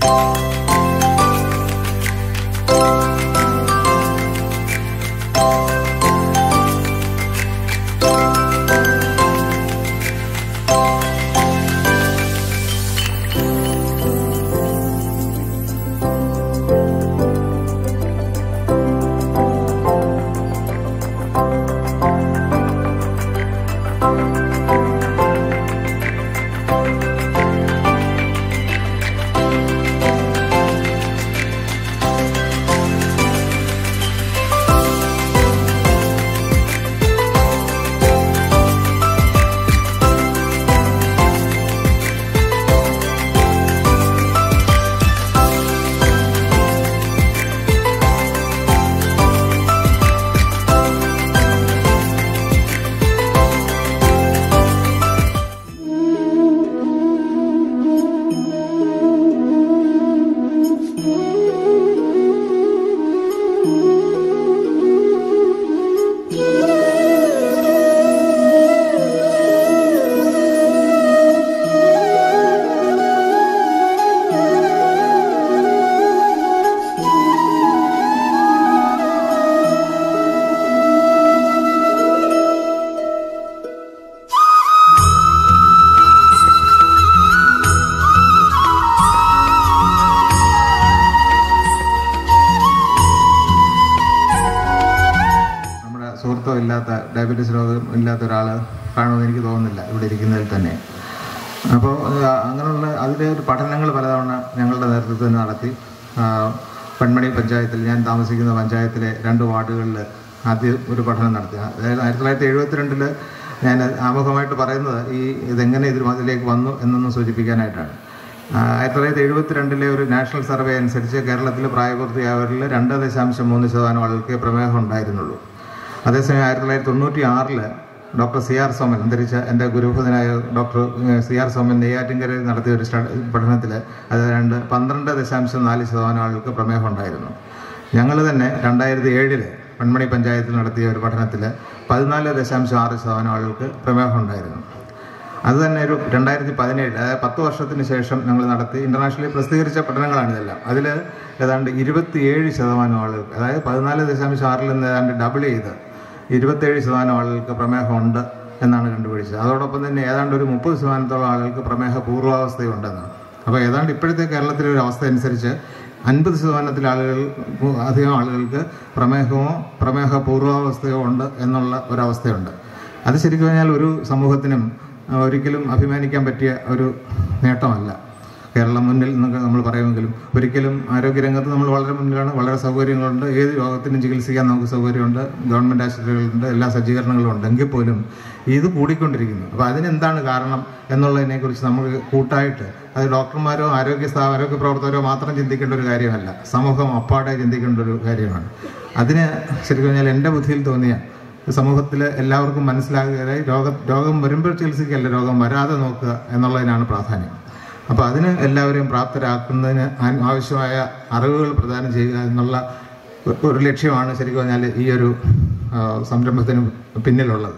നമ്മുടെ സുഹൃത്തോ ഇല്ലാത്ത ഡയബറ്റീസ് രോഗം ഇല്ലാത്ത ഒരാൾ കാണുമെന്ന് എനിക്ക് തോന്നുന്നില്ല ഇവിടെ ഇരിക്കുന്നതിൽ തന്നെ അപ്പോൾ അങ്ങനെയുള്ള അതിൻ്റെ ഒരു പഠനങ്ങൾ പലതവണ ഞങ്ങളുടെ നേതൃത്വത്തിൽ നടത്തി ആ, പെൺമണി പഞ്ചായത്തിൽ ഞാൻ താമസിക്കുന്ന പഞ്ചായത്തിലെ രണ്ട് വാർഡുകളിൽ ആദ്യം ഒരു പഠനം നടത്തി അതായത് ആയിരത്തി തൊള്ളായിരത്തി എഴുപത്തിരണ്ടിൽ ഞാൻ ആമുഖമായിട്ട് പറയുന്നത് ഈ ഇതെങ്ങനെ ഇതിൽ അതിലേക്ക് വന്നു എന്നൊന്ന് സൂചിപ്പിക്കാനായിട്ടാണ് ആ, ആയിരത്തി തൊള്ളായിരത്തി എഴുപത്തിരണ്ടിലെ ഒരു നാഷണൽ സർവേ അനുസരിച്ച് കേരളത്തിൽ പ്രായപൂർത്തിയായവരിൽ രണ്ട് ദശാംശം മൂന്ന് ശതമാനം ആളുകൾക്ക് പ്രമേഹം ഉണ്ടായിരുന്നുള്ളൂ അതേസമയം ആയിരത്തി തൊള്ളായിരത്തി തൊണ്ണൂറ്റി ആറില് ഡോക്ടർ സി ആർ സോമൻ അന്തരിച്ച എൻ്റെ ഗുരുഭൂതനായ ഡോക്ടർ ഏഹ്, സി ആർ സോമൻ നെയ്യാറ്റിൻകരയിൽ നടത്തിയ ഒരു സ്റ്റഡി പഠനത്തിൽ അത് രണ്ട് പന്ത്രണ്ട് ദശാംശം നാല് ശതമാനം ആളുകൾക്ക് പ്രമേഹം ഉണ്ടായിരുന്നു ഞങ്ങൾ തന്നെ രണ്ടായിരത്തി ഏഴില് പെൺമണി പഞ്ചായത്തിൽ നടത്തിയ ഒരു പഠനത്തിൽ പതിനാല് ദശാംശം ആറ് ശതമാനം ആളുകൾക്ക് പ്രമേഹം ഉണ്ടായിരുന്നു അത് തന്നെ ഒരു രണ്ടായിരത്തി പതിനേഴ് അതായത് പത്ത് വർഷത്തിന് ശേഷം ഞങ്ങൾ നടത്തി ഇന്റർനാഷണലി പ്രസിദ്ധീകരിച്ച പഠനങ്ങളാണ് ഇതെല്ലാം അതിൽ ഏതാണ്ട് ഇരുപത്തിയേഴ് ശതമാനം ആളുകൾക്ക് അതായത് പതിനാല് ദശാംശം ആറിൽ നിന്ന് ഏതാണ്ട് ഡബിൾ ചെയ്ത് ഇരുപത്തേഴ് ശതമാനം ആളുകൾക്ക് പ്രമേഹമുണ്ട് എന്നാണ് കണ്ടുപിടിച്ചത് അതോടൊപ്പം തന്നെ ഏതാണ്ട് ഒരു മുപ്പത് ശതമാനത്തോളം ആളുകൾക്ക് പ്രമേഹ പൂർവാവസ്ഥയുണ്ടെന്നാണ് അപ്പോൾ ഏതാണ്ട് ഇപ്പോഴത്തെ കേരളത്തിലെ ഒരു അവസ്ഥ അനുസരിച്ച് അൻപത് ശതമാനത്തിൽ ആളുകൾ അധികം ആളുകൾക്ക് പ്രമേഹമോ പ്രമേഹ പൂർവാവസ്ഥയോ ഉണ്ട് എന്നുള്ള ഒരവസ്ഥയുണ്ട് അത് ശരിക്കും പറഞ്ഞാൽ ഒരു സമൂഹത്തിനും ആ, ഒരിക്കലും അഭിമാനിക്കാൻ പറ്റിയ ഒരു നേട്ടമല്ല കേരളം മുന്നിൽ എന്നൊക്കെ നമ്മൾ പറയുമെങ്കിലും ഒരിക്കലും ആരോഗ്യരംഗത്ത് നമ്മൾ വളരെ മുന്നിലാണ് വളരെ സൗകര്യങ്ങളുണ്ട് ഏത് രോഗത്തിനും ചികിത്സിക്കാൻ നമുക്ക് സൗകര്യമുണ്ട് ഗവൺമെൻറ് ആശുപത്രികളുണ്ട് എല്ലാ സജ്ജീകരണങ്ങളും ഉണ്ട് എങ്കിൽ പോലും ഇത് കൂടിക്കൊണ്ടിരിക്കുന്നു അപ്പോൾ അതിനെന്താണ് കാരണം എന്നുള്ളതിനെക്കുറിച്ച് നമുക്ക് കൂട്ടായിട്ട് അത് ഡോക്ടർമാരോ ആരോഗ്യ സ്ഥാ ആരോഗ്യ പ്രവർത്തകരോ മാത്രം ചിന്തിക്കേണ്ട ഒരു കാര്യമല്ല സമൂഹം അപ്പാടെ ചിന്തിക്കേണ്ട ഒരു കാര്യമാണ് അതിന് ശരിക്കും പറഞ്ഞാൽ എൻ്റെ ബുദ്ധിയിൽ തോന്നിയ സമൂഹത്തിൽ എല്ലാവർക്കും മനസ്സിലാകുകയായി രോഗം രോഗം വരുമ്പോൾ ചികിത്സിക്കല്ല രോഗം വരാതെ നോക്കുക എന്നുള്ളതിനാണ് പ്രാധാന്യം അപ്പോൾ അതിന് എല്ലാവരെയും പ്രാപ്തരാക്കുന്നതിന് ആ- ആവശ്യമായ അറിവുകൾ പ്രദാനം ചെയ്യുക എന്നുള്ള ഒ- ഒരു ലക്ഷ്യമാണ് ശരിക്കും പറഞ്ഞാൽ ഈ ഒരു ആ, സംരംഭത്തിന് പിന്നിലുള്ളത്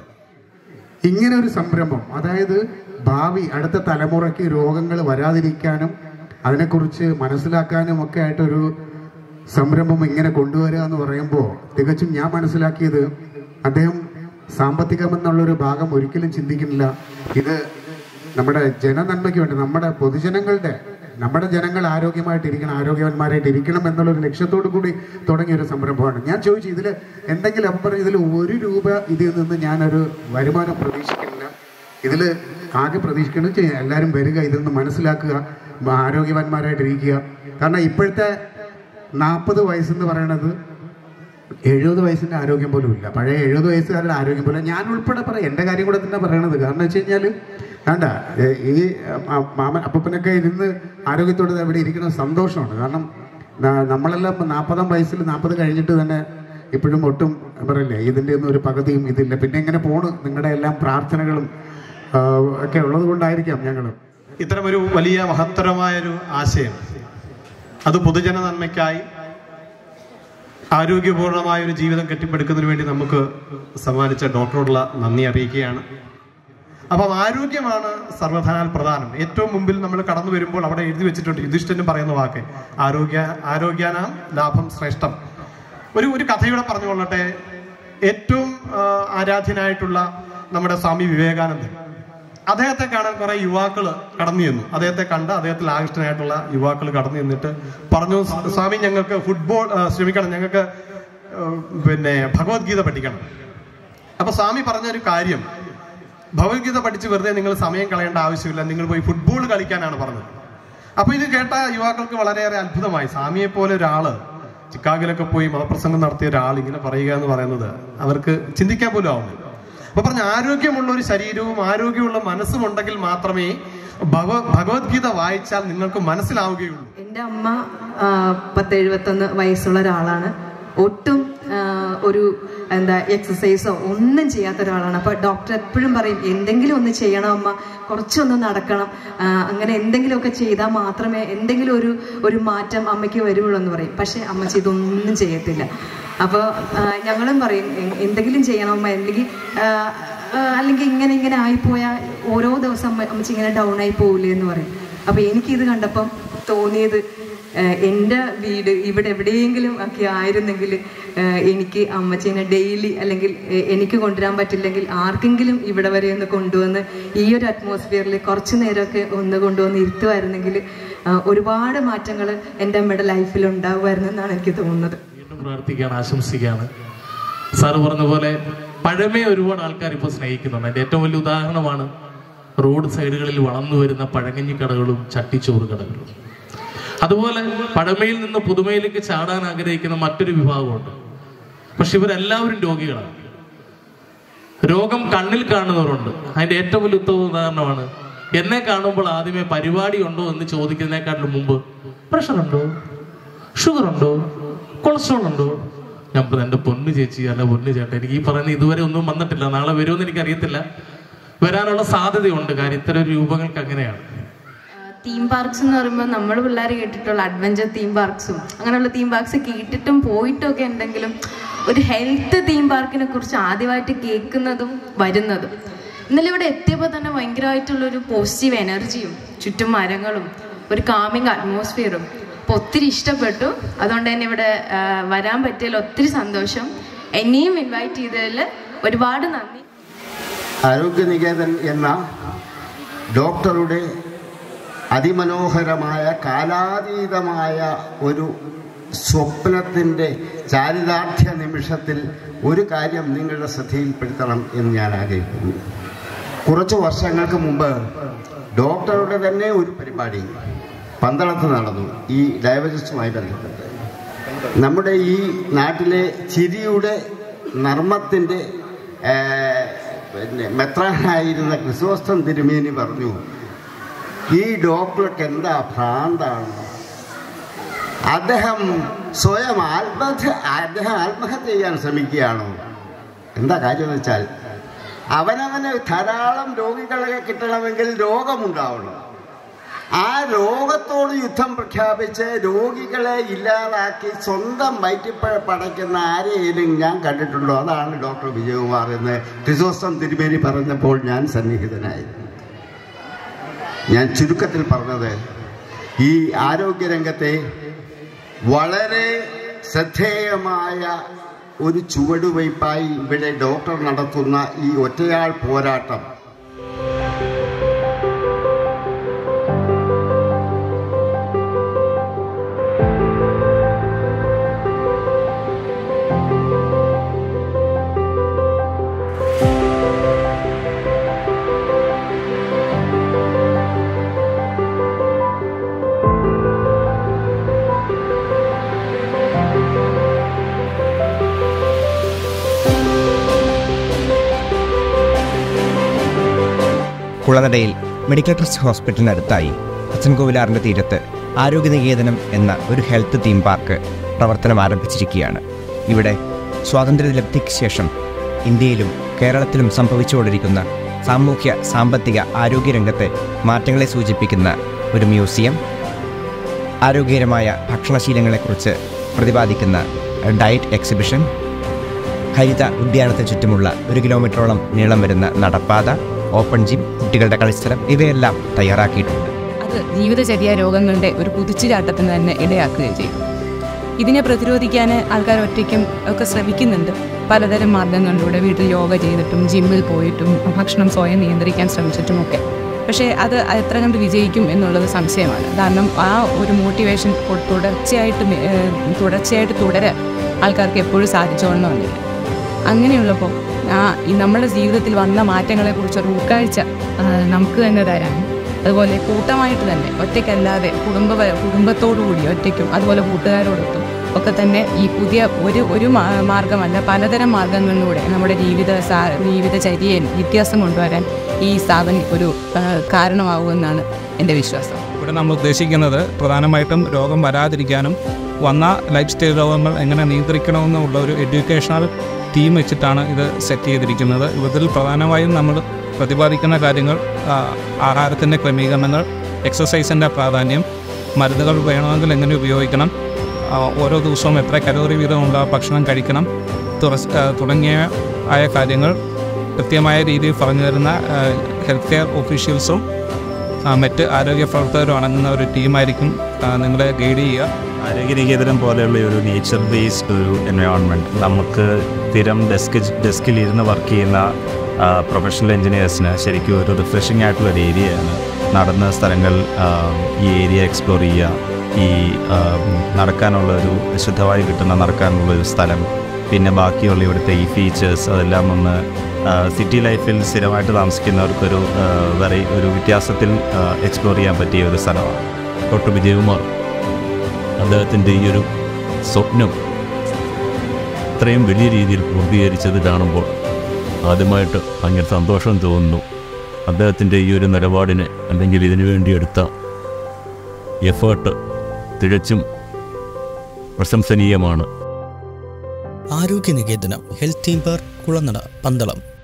ഇങ്ങനെ ഒരു സംരംഭം അതായത് ഭാവി അടുത്ത തലമുറയ്ക്ക് രോഗങ്ങൾ വരാതിരിക്കാനും അതിനെക്കുറിച്ച് മനസ്സിലാക്കാനും ഒക്കെ ആയിട്ടൊരു സംരംഭം ഇങ്ങനെ കൊണ്ടുവരിക എന്ന് പറയുമ്പോൾ തികച്ചും ഞാൻ മനസ്സിലാക്കിയത് അദ്ദേഹം സാമ്പത്തികമെന്നുള്ളൊരു ഭാഗം ഒരിക്കലും ചിന്തിക്കുന്നില്ല ഇത് നമ്മുടെ ജനനന്മയ്ക്ക് വേണ്ടി നമ്മുടെ പൊതുജനങ്ങളുടെ നമ്മുടെ ജനങ്ങൾ ആരോഗ്യമായിട്ടിരിക്കണം ആരോഗ്യവാന്മാരായിട്ട് ഇരിക്കണം എന്നുള്ളൊരു ലക്ഷ്യത്തോടു കൂടി തുടങ്ങിയ ഒരു സംരംഭമാണ് ഞാൻ ചോദിച്ചു ഇതിൽ എന്തെങ്കിലും അപ്പം പറഞ്ഞു ഇതിൽ ഒരു രൂപ ഇതിൽ നിന്ന് ഞാനൊരു വരുമാനം പ്രതീക്ഷിക്കുന്നില്ല ഇതിൽ ആകെ പ്രതീക്ഷിക്കുന്നത് വെച്ചാൽ എല്ലാവരും വരിക ഇതിൽ നിന്ന് മനസ്സിലാക്കുക ആരോഗ്യവാന്മാരായിട്ടിരിക്കുക കാരണം ഇപ്പോഴത്തെ നാൽപ്പത് വയസ്സെന്ന് പറയണത് എഴുപത് വയസ്സിന്റെ ആരോഗ്യം പോലും ഇല്ല പഴയ എഴുപത് വയസ്സുകാരുടെ ആരോഗ്യം പോലും ഞാൻ ഉൾപ്പെടെ പറയാം എൻ്റെ കാര്യം കൂടെ തന്നെ പറയണത് കാരണം വെച്ച് കഴിഞ്ഞാൽ വേണ്ട ഈ മ- മാമൻ അപ്പനൊക്കെ ഇരുന്ന് ആരോഗ്യത്തോടെ ഇവിടെ ഇരിക്കുന്ന സന്തോഷമാണ് കാരണം ന- നമ്മളെല്ലാം നാൽപ്പതാം വയസ്സിൽ നാൽപ്പത് കഴിഞ്ഞിട്ട് തന്നെ ഇപ്പോഴും ഒട്ടും പറയില്ലേ ഇതിൻ്റെ ഒന്നും ഒരു പകുതിയും ഇതില്ല പിന്നെ ഇങ്ങനെ പോണ് നിങ്ങളുടെ എല്ലാം പ്രാർത്ഥനകളും ആ, ഒക്കെ ഉള്ളത് കൊണ്ടായിരിക്കാം ഞങ്ങൾ ഇത്തരമൊരു വലിയ മഹത്തരമായൊരു ആശയം അത് പൊതുജന നന്മയ്ക്കായി ആരോഗ്യപൂർണമായ ഒരു ജീവിതം കെട്ടിപ്പടുക്കുന്നതിന് വേണ്ടി നമുക്ക് സമ്മാനിച്ച ഡോക്ടറോടുള്ള നന്ദി അറിയിക്കുകയാണ് അപ്പം ആരോഗ്യമാണ് സർവ്വധനാൽ പ്രധാനം ഏറ്റവും മുമ്പിൽ നമ്മൾ കടന്നു വരുമ്പോൾ അവിടെ എഴുതി വെച്ചിട്ടുണ്ട് യുധിഷ്ഠനും പറയുന്ന വാക്ക് ആരോഗ്യ ആരോഗ്യാനാം ലാഭം ശ്രേഷ്ഠം ഒരു ഒരു കഥയുടെ പറഞ്ഞുകൊള്ളട്ടെ ഏറ്റവും ആ, ആരാധ്യനായിട്ടുള്ള നമ്മുടെ സ്വാമി വിവേകാനന്ദൻ അദ്ദേഹത്തെ കാണാൻ കുറെ യുവാക്കൾ കടന്നു ചെന്നു അദ്ദേഹത്തെ കണ്ട് അദ്ദേഹത്തിൽ ആകൃഷ്ടനായിട്ടുള്ള യുവാക്കൾ കടന്നു ചെന്നിട്ട് പറഞ്ഞു സ്വാമി ഞങ്ങൾക്ക് ഫുട്ബോൾ ആ, ക്ഷമിക്കണം ഞങ്ങൾക്ക് ആ, പിന്നെ ഭഗവത്ഗീത പഠിക്കണം അപ്പൊ സ്വാമി പറഞ്ഞ ഒരു കാര്യം ഭഗവത്ഗീത പഠിച്ച് വെറുതെ നിങ്ങൾ സമയം കളയേണ്ട ആവശ്യമില്ല നിങ്ങൾ പോയി ഫുട്ബോൾ കളിക്കാനാണ് പറഞ്ഞത് അപ്പൊ ഇത് കേട്ട യുവാക്കൾക്ക് വളരെയേറെ അത്ഭുതമായി സ്വാമിയെ പോലെ ഒരാള് ചിക്കാഗിലൊക്കെ പോയി മതപ്രസംഗം നടത്തിയ ഒരാൾ ഇങ്ങനെ പറയുക എന്ന് പറയുന്നത് അവർക്ക് ചിന്തിക്കാൻ പോലും ആവുന്നില്ല അപ്പൊ പറഞ്ഞ ആരോഗ്യമുള്ള ഒരു ശരീരവും ആരോഗ്യമുള്ള മനസ്സും ഉണ്ടെങ്കിൽ മാത്രമേ ഭഗവ ഭഗവത്ഗീത വായിച്ചാൽ നിങ്ങൾക്ക് മനസ്സിലാവുകയുള്ളൂ എൻ്റെ അമ്മ ആ, പത്ത് എഴുപത്തൊന്ന് വയസ്സുള്ള ഒരാളാണ് ഒട്ടും ആ, ഒരു എന്താ എക്സസൈസോ ഒന്നും ചെയ്യാത്ത ഒരാളാണ് അപ്പൊ ഡോക്ടർ എപ്പോഴും പറയും എന്തെങ്കിലും ഒന്ന് ചെയ്യണം അമ്മ കുറച്ചൊന്ന് നടക്കണം ആ, അങ്ങനെ എന്തെങ്കിലുമൊക്കെ ചെയ്താൽ മാത്രമേ എന്തെങ്കിലും ഒരു ഒരു മാറ്റം അമ്മയ്ക്ക് വരുള്ളൂ എന്ന് പറയും പക്ഷെ അമ്മച്ചി ഇതൊന്നും ചെയ്യത്തില്ല അപ്പോൾ ഞങ്ങളും പറയും "എ- എന്തെങ്കിലും ചെയ്യണം അമ്മ അല്ലെങ്കിൽ ആ, ആ, അല്ലെങ്കിൽ ഇങ്ങനെ ഇങ്ങനെ ആയിപ്പോയാൽ ഓരോ ദിവസം അമ്മ അമ്മച്ചി ഇങ്ങനെ ഡൗൺ ആയി പോകില്ലേ എന്ന് പറയും അപ്പൊ എനിക്കിത് കണ്ടപ്പം തോന്നിയത് ഏഹ് എൻ്റെ വീട് ഇവിടെ എവിടെയെങ്കിലും ഒക്കെ ആയിരുന്നെങ്കിൽ ഏഹ് എനിക്ക് അമ്മച്ചീനെ ഡെയിലി അല്ലെങ്കിൽ എ- എനിക്ക് കൊണ്ടുവരാൻ പറ്റില്ലെങ്കിൽ ആർക്കെങ്കിലും ഇവിടെ വരെ ഒന്ന് കൊണ്ടുവന്ന് ഈ ഒരു അറ്റ്മോസ്ഫിയറിൽ കുറച്ച് നേരമൊക്കെ ഒന്ന് കൊണ്ടുവന്ന് ഇരുത്തുമായിരുന്നെങ്കിൽ ആഹ് ഒരുപാട് മാറ്റങ്ങൾ എൻ്റെ അമ്മയുടെ ലൈഫിൽ ഉണ്ടാവുമായിരുന്നു എന്നാണ് എനിക്ക് തോന്നുന്നത് വീണ്ടും പ്രാർത്ഥിക്കുകയാണ് ആശംസിക്കുകയാണ് സാറ് പറഞ്ഞ പോലെ പഴമയെ ഒരുപാട് ആൾക്കാർ ഇപ്പോൾ സ്നേഹിക്കുന്നുണ്ട് അതിന്റെ ഏറ്റവും വലിയ ഉദാഹരണമാണ് റോഡ് സൈഡുകളിൽ വളർന്നു വരുന്ന പഴങ്ങഞ്ഞി കടകളും ചട്ടിച്ചോറ് കടകളും അതുപോലെ പഴമയിൽ നിന്ന് പുതുമയിലേക്ക് ചാടാൻ ആഗ്രഹിക്കുന്ന മറ്റൊരു വിഭാഗമുണ്ട് പക്ഷെ ഇവരെല്ലാവരും രോഗികളാണ് രോഗം കണ്ണിൽ കാണുന്നവരുണ്ട് അതിന്റെ ഏറ്റവും വലിയ ഉത്തമ ഉദാഹരണമാണ് എന്നെ കാണുമ്പോൾ ആദ്യമേ പരിപാടി ഉണ്ടോ എന്ന് ചോദിക്കുന്നതിനേക്കാട്ടിലും മുമ്പ് പ്രഷർ ഉണ്ടോ ഷുഗർ ഉണ്ടോ കൊളസ്ട്രോൾ ഉണ്ടോ ഞാൻ പറഞ്ഞു എന്റെ പൊന്നു ചേച്ചി അല്ല പൊന്നു ചേട്ടാ എനിക്ക് ഈ പറയുന്ന ഇതുവരെ ഒന്നും വന്നിട്ടില്ല നാളെ വരുമെന്ന് എനിക്ക് അറിയത്തില്ല വരാനുള്ള സാധ്യതയുണ്ട് കാര്യം ഇത്തരം രൂപങ്ങൾക്ക് അങ്ങനെയാണ് തീം പാർക്സ് എന്ന് പറയുമ്പോൾ നമ്മൾ പിള്ളേർ കേട്ടിട്ടുള്ള അഡ്വഞ്ചർ തീം പാർക്സും അങ്ങനെയുള്ള തീം പാർക്സ് കേട്ടിട്ടും പോയിട്ടും ഒക്കെ ഉണ്ടെങ്കിലും ഒരു ഹെൽത്ത് തീം പാർക്കിനെ കുറിച്ച് ആദ്യമായിട്ട് കേൾക്കുന്നതും വരുന്നതും ഇന്നലെ ഇവിടെ എത്തിയപ്പോൾ തന്നെ ഭയങ്കരമായിട്ടുള്ളൊരു പോസിറ്റീവ് എനർജിയും ചുറ്റും മരങ്ങളും ഒരു കാമിങ് അറ്റ്മോസ്ഫിയറും അപ്പോൾ ഒത്തിരി ഇഷ്ടപ്പെട്ടു അതുകൊണ്ട് തന്നെ ഇവിടെ ആ, വരാൻ പറ്റിയതിൽ ഒത്തിരി സന്തോഷം എന്നെയും ഇൻവൈറ്റ് ചെയ്തതിൽ ഒരുപാട് നന്ദി ആരോഗ്യനികേതൻ എന്ന ഡോക്ടറുടെ അതിമനോഹരമായ കാലാതീതമായ ഒരു സ്വപ്നത്തിൻ്റെ ചാരിതാർത്ഥ്യ നിമിഷത്തിൽ ഒരു കാര്യം നിങ്ങളുടെ ശ്രദ്ധയിൽപ്പെടുത്തണം എന്ന് ഞാൻ ആഗ്രഹിക്കുന്നു കുറച്ച് വർഷങ്ങൾക്ക് മുമ്പ് ഡോക്ടറുടെ തന്നെ ഒരു പരിപാടി പന്തളത്ത് നടന്നു ഈ ഡയബറ്റീസുമായി ബന്ധപ്പെട്ട് നമ്മുടെ ഈ നാട്ടിലെ ചിരിയുടെ നർമ്മത്തിൻ്റെ പിന്നെ മെത്രാനായിരുന്ന ക്രിസോസ്റ്റം തിരുമേനി പറഞ്ഞു ഈ ഡോക്ടർക്ക് എന്താ ഭ്രാന്താണ് അദ്ദേഹം സ്വയം ആത്മഹത്യ അദ്ദേഹം ആത്മഹത്യ ചെയ്യാൻ ശ്രമിക്കുകയാണോ എന്താ കാര്യം എന്ന് വെച്ചാൽ അവനവന് ധാരാളം രോഗികളെ കിട്ടണമെങ്കിൽ രോഗമുണ്ടാവണം ആ രോഗത്തോട് യുദ്ധം പ്രഖ്യാപിച്ച് രോഗികളെ ഇല്ലാതാക്കി സ്വന്തം വയറ്റിപ്പഴ പടയ്ക്കുന്ന ആരെയും ഞാൻ കണ്ടിട്ടുണ്ടോ അതാണ് ഡോക്ടർ വിജയകുമാർ എന്ന് ക്രിസോസ്റ്റം തിരുമേനി പറഞ്ഞപ്പോൾ ഞാൻ സന്നിഹിതനായി ഞാൻ ചുരുക്കത്തിൽ പറഞ്ഞത് ഈ ആരോഗ്യരംഗത്തെ വളരെ ശ്രദ്ധേയമായ ഒരു ചുവടുവയ്പായി ഇവിടെ ഡോക്ടർ നടത്തുന്ന ഈ ഒറ്റയാൾ പോരാട്ടം കുളനടയിൽ മെഡിക്കൽ ട്രസ്റ്റ് ഹോസ്പിറ്റലിനടുത്തായി അച്ഛൻകോവിലാറിൻ്റെ തീരത്ത് ആരോഗ്യനികേതനം എന്ന ഒരു ഹെൽത്ത് തീം പാർക്ക് പ്രവർത്തനം ആരംഭിച്ചിരിക്കുകയാണ് ഇവിടെ സ്വാതന്ത്ര്യലബ്ധിക്ക് ശേഷം ഇന്ത്യയിലും കേരളത്തിലും സംഭവിച്ചുകൊണ്ടിരിക്കുന്ന സാമൂഹ്യ സാമ്പത്തിക ആരോഗ്യരംഗത്തെ മാറ്റങ്ങളെ സൂചിപ്പിക്കുന്ന ഒരു മ്യൂസിയം ആരോഗ്യകരമായ ഭക്ഷണശീലങ്ങളെക്കുറിച്ച് പ്രതിപാദിക്കുന്ന ഡയറ്റ് എക്സിബിഷൻ ഹരിത ഉദ്യാനത്തിന് ചുറ്റുമുള്ള ഒരു കിലോമീറ്ററോളം നീളം വരുന്ന നടപ്പാത ഓപ്പൺ ജിം കുട്ടികളുടെ കളിസ്ഥലം ഇവയെല്ലാം തയ്യാറാക്കിയിട്ടുണ്ട് അത് ജീവിതചര്യ രോഗങ്ങളുടെ ഒരു കുതിച്ചുചാട്ടത്തിന് തന്നെ ഇടയാക്കുകയും ചെയ്തു ഇതിനെ പ്രതിരോധിക്കാൻ ആൾക്കാർ ഒറ്റയ്ക്കും ഒക്കെ ശ്രമിക്കുന്നുണ്ട് പലതരം മാർഗങ്ങളിലൂടെ വീട്ടിൽ യോഗ ചെയ്തിട്ടും ജിമ്മിൽ പോയിട്ടും ഭക്ഷണം സ്വയം നിയന്ത്രിക്കാൻ ശ്രമിച്ചിട്ടുമൊക്കെ പക്ഷേ അത് എത്ര കണ്ട് വിജയിക്കും എന്നുള്ളത് സംശയമാണ് കാരണം ആ ഒരു മോട്ടിവേഷൻ തുടർച്ചയായിട്ട് മെ- ഏഹ് തുടർച്ചയായിട്ട് തുടരാൻ ആൾക്കാർക്ക് എപ്പോഴും സാധിച്ചോളണമെന്നില്ല അങ്ങനെയുള്ളപ്പോൾ ആ ഈ നമ്മുടെ ജീവിതത്തിൽ വന്ന മാറ്റങ്ങളെക്കുറിച്ചൊരു ഉൾക്കാഴ്ച ആ, നമുക്ക് തന്നെ തരാനും അതുപോലെ കൂട്ടമായിട്ട് തന്നെ ഒറ്റയ്ക്കല്ലാതെ കുടുംബ കുടുംബത്തോടുകൂടി ഒറ്റയ്ക്കും അതുപോലെ കൂട്ടുകാരോടൊത്തും ഒക്കെ തന്നെ ഈ പുതിയ ഒരു ഒരു മാ- മാർഗമല്ല പലതരം മാർഗങ്ങളിലൂടെ നമ്മുടെ ജീവിത സാ ജീവിതചര്യയിൽ വ്യത്യാസം കൊണ്ടുവരാൻ ഈ സ്ഥാപനം ഒരു ആ, കാരണമാകുമെന്നാണ് എൻ്റെ വിശ്വാസം ഇവിടെ നമ്മൾ ഉദ്ദേശിക്കുന്നത് പ്രധാനമായിട്ടും രോഗം വരാതിരിക്കാനും വന്ന ലൈഫ് സ്റ്റൈൽ രോഗങ്ങൾ എങ്ങനെ നിയന്ത്രിക്കണമെന്നുള്ള ഒരു എഡ്യൂക്കേഷണൽ ടീം വെച്ചിട്ടാണ് ഇത് സെറ്റ് ചെയ്തിരിക്കുന്നത് ഇതിൽ പ്രധാനമായും നമ്മൾ പ്രതിപാദിക്കുന്ന കാര്യങ്ങൾ ആ, ആഹാരത്തിൻ്റെ ക്രമീകരണങ്ങൾ എക്സസൈസിൻ്റെ പ്രാധാന്യം മരുന്നുകൾ വേണമെങ്കിൽ എങ്ങനെ ഉപയോഗിക്കണം ആ, ഓരോ ദിവസവും എത്ര കലോറി വീതമുള്ള ഭക്ഷണം കഴിക്കണം തുറസ് ആ, തുടങ്ങിയ ആയ കാര്യങ്ങൾ കൃത്യമായ രീതിയിൽ പറഞ്ഞു തരുന്ന ഹെൽത്ത് കെയർ ഒഫീഷ്യൽസും ആ, മറ്റ് ആരോഗ്യ പ്രവർത്തകരും അടങ്ങുന്ന ഒരു ടീമായിരിക്കും ആ, നിങ്ങളെ ഗൈഡ് ചെയ്യുക ആരോഗ്യനികേതനം പോലെയുള്ള ഒരു നേച്ചർ ബേസ്ഡ് ഒരു എൻവയോൺമെൻറ്റ് നമുക്ക് സ്ഥിരം ഡെസ്ക് ഡെസ്കിൽ ഇരുന്ന് വർക്ക് ചെയ്യുന്ന പ്രൊഫഷണൽ എഞ്ചിനീയേഴ്സിന് ശരിക്കും ഒരു റിഫ്രഷിംഗ് ആയിട്ടുള്ള ഒരു ഏരിയയാണ് നടന്ന സ്ഥലങ്ങൾ ആ, ഈ ഏരിയ എക്സ്പ്ലോർ ചെയ്യുക ഈ ആ, നടക്കാനുള്ള ഒരു ശുദ്ധമായി കിട്ടുന്ന നടക്കാനുള്ള ഒരു സ്ഥലം പിന്നെ ബാക്കിയുള്ള ഇവിടുത്തെ ഈ ഫീച്ചേഴ്സ് അതെല്ലാം ഒന്ന് സിറ്റി ലൈഫിൽ സ്ഥിരമായിട്ട് താമസിക്കുന്നവർക്കൊരു വെറൈ ഒരു വ്യത്യാസത്തിൽ എക്സ്പ്ലോർ ചെയ്യാൻ പറ്റിയ ഒരു സ്ഥലമാണ് ഡോക്ടർ വിജയകുമാർ അദ്ദേഹത്തിൻ്റെ ഈ ഒരു സ്വപ്നം ഇത്രയും വലിയ രീതിയിൽ പൂർത്തീകരിച്ചത് കാണുമ്പോൾ ആദ്യമായിട്ട് ഭയങ്കര സന്തോഷം തോന്നുന്നു അദ്ദേഹത്തിൻ്റെ ഈ ഒരു നിലപാടിനെ അല്ലെങ്കിൽ ഇതിനു വേണ്ടി എടുത്ത എഫേർട്ട് തികച്ചും പ്രശംസനീയമാണ് Arogyaniketanam health team park Kulanada Pandalam